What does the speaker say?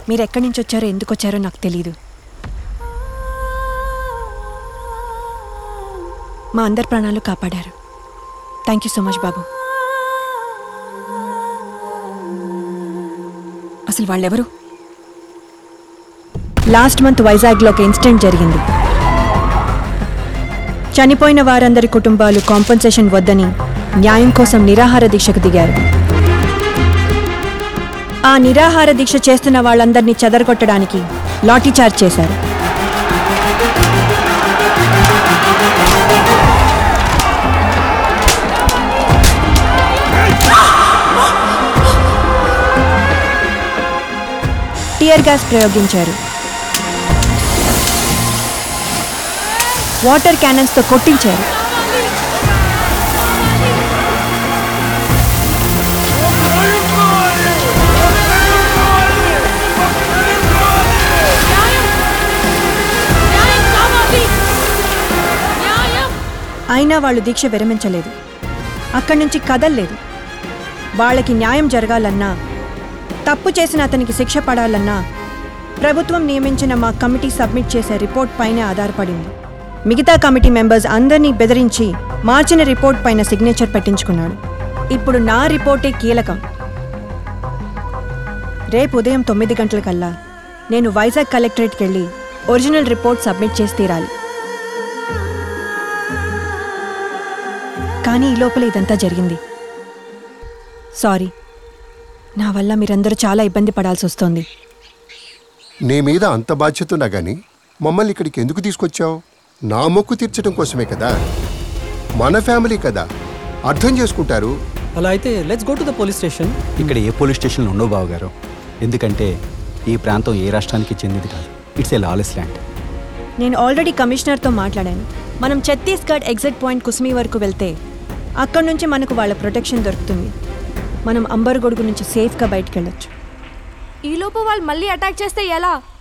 మీరు ఎక్కడి నుంచి వచ్చారో ఎందుకు వచ్చారో నాకు తెలీదు మా అందరి ప్రాణాలు కాపాడారు థ్యాంక్ యూ సో మచ్ బాబు అసలు వాళ్ళెవరు లాస్ట్ మంత్ వైజాగ్లో ఒక ఇన్సిడెంట్ జరిగింది చనిపోయిన వారందరి కుటుంబాలు కాంపన్సేషన్ వద్దని న్యాయం కోసం నిరాహార దీక్షకు దిగారు ఆ నిరాహార దీక్ష చేస్తున్న వాళ్ళందరినీ చెదరగొట్టడానికి లాఠీచార్జ్ చేశారు టియర్ గ్యాస్ ప్రయోగించారు వాటర్ క్యానన్స్తో కొట్టించారు న్యాయం కావాలి న్యాయం అయినా వాళ్ళు దీక్ష విరమించలేదు అక్కడి నుంచి కదల్లేదు వాళ్ళకి న్యాయం జరగాలన్నా తప్పు చేసిన అతనికి శిక్ష పడాలన్నా ప్రభుత్వం నియమించిన మా కమిటీ సబ్మిట్ చేసే రిపోర్ట్ పైనే ఆధారపడింది మిగతా కమిటీ మెంబర్స్ అందరినీ బెదిరించి మార్చిన రిపోర్ట్ పైన సిగ్నేచర్ పెట్టించుకున్నాడు ఇప్పుడు నా రిపోర్టే కీలకం రేపు ఉదయం తొమ్మిది గంటలకల్లా నేను వైజాగ్ కలెక్టరేట్కి వెళ్ళి ఒరిజినల్ రిపోర్ట్ సబ్మిట్ చేసి తీరాలి కానీ ఈ లోపల ఇదంతా జరిగింది సారీ నా వల్ల మీరందరూ చాలా ఇబ్బంది పడాల్సి వస్తోంది నీ మీద అంత బాధ్యత ఉన్నా గాని మమ్మల్ని ఇక్కడికి ఎందుకు తీసుకొచ్చావు నా మొక్కు తీర్చడం కోసమే కదా మన ఫ్యామిలీ కదా అర్థం చేసుకుంటారు అలా అయితే let's go to the police station ఇక్కడ ఏ పోలీస్ స్టేషన్లు ఉండవు బావగారు ఎందుకంటే ఈ ప్రాంతం ఏ రాష్ట్రానికి చెందింది కాదు ఇట్స్ ఏ లాలెస్ ల్యాండ్ నేను ఆల్రెడీ కమిషనర్తో మాట్లాడాను మనం ఛత్తీస్గఢ్ ఎగ్జిట్ పాయింట్ కుస్మి వరకు వెళ్తే అక్కడి నుంచి మనకు వాళ్ళ ప్రొటెక్షన్ దొరుకుతుంది మనం అంబర్గొడుగు నుంచి సేఫ్గా బయటకు వెళ్ళొచ్చు ఈలోపు వాళ్ళు మళ్ళీ అటాక్ చేస్తే ఎలా